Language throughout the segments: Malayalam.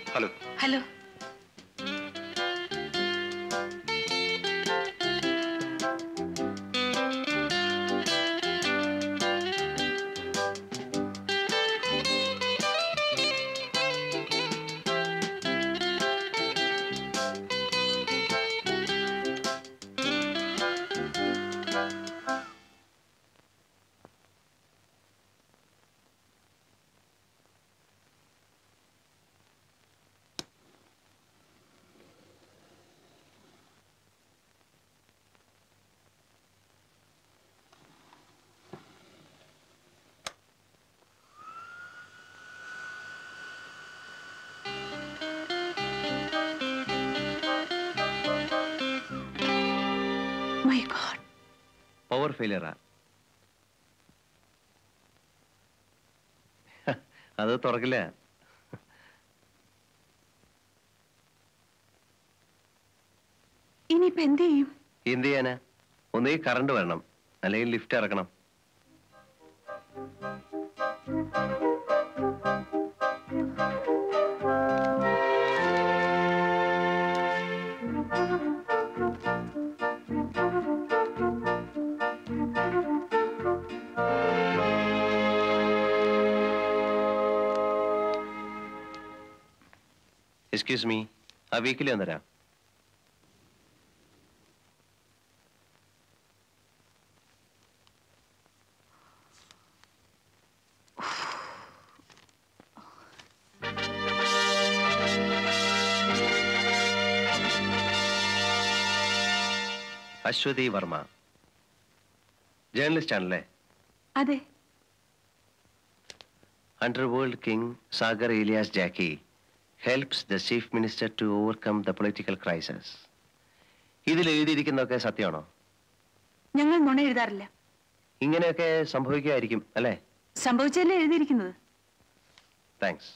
hello hello my god power ഫെയിലിയറാ അത് തുറക്കില്ല ഇനിയിപ്പോ എന്ത് ചെയ്യും എന്ത് ചെയ്യാനാ ഒന്നുകിൽ കറണ്ട് വരണം അല്ലെങ്കിൽ ലിഫ്റ്റ് ഇറക്കണം എക്സ്ക്യൂസ് മീ ആ വീക്കിലി വന്നരാം അശ്വതി വർമ്മ ജേർണലിസ്റ്റ് ആണല്ലേ അതെ underworld king Sagar alias Jacky helps the chief minister to overcome the political crisis ഇതിൽ എഴുതിയിരിക്കുന്നതൊക്കെ സത്യമാണോ ഞങ്ങൾ നുണ എഴുതാറില്ല ഇങ്ങനെയൊക്കെ സംഭവിക്കുമായിരിക്കും അല്ലേ സംഭവിച്ചല്ലേ എഴുതിയിരിക്കുന്നത് താങ്ക്സ്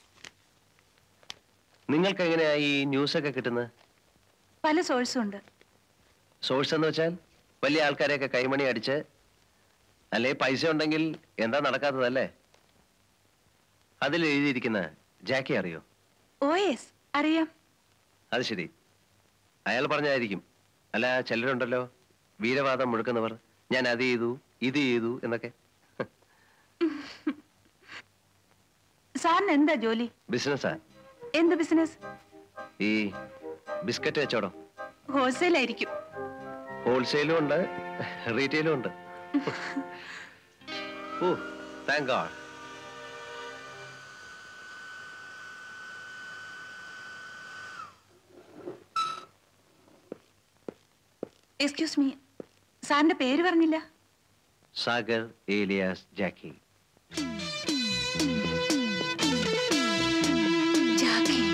നിങ്ങൾക്ക് എങ്ങനെയാ ഈ ന്യൂസൊക്കെ കിട്ടുന്നത് പല സോഴ്സും ഉണ്ട് സോഴ്സ് എന്ന് വെച്ചാൽ വലിയ ആൾക്കാരെയൊക്കെ കൈമണി അടിച്ച് അല്ലെ പൈസ ഉണ്ടെങ്കിൽ എന്താ നടക്കാത്തതല്ലേ അതിൽ എഴുതിയിരിക്കുന്ന ജാക്കി അറിയോ ഓ യെസ് അറിയാം അത് ശരി അയാൾ പറഞ്ഞായിരിക്കും അല്ല ചിലരുണ്ടല്ലോ വീരവാദം മുഴക്കുന്നവർ ഞാൻ അത് ചെയ്തു ഇത് ചെയ്തു എന്നൊക്കെ സാറിന് എന്താ ജോലി ബിസിനസ്സാ എന്ത് ബിസിനസ് ഈ ബിസ്ക്കറ്റ് വെച്ചോടോ ഹോൾസെയിൽ ആയിരിക്കും ഹോൾസെയിലും ഉണ്ട് റീറ്റെയിലും ഉണ്ട് oh thank god excuse me സാറിന്റെ പേര് പറഞ്ഞില്ല സാഗർ ഏലിയാസ് ജാക്കി ജാക്കി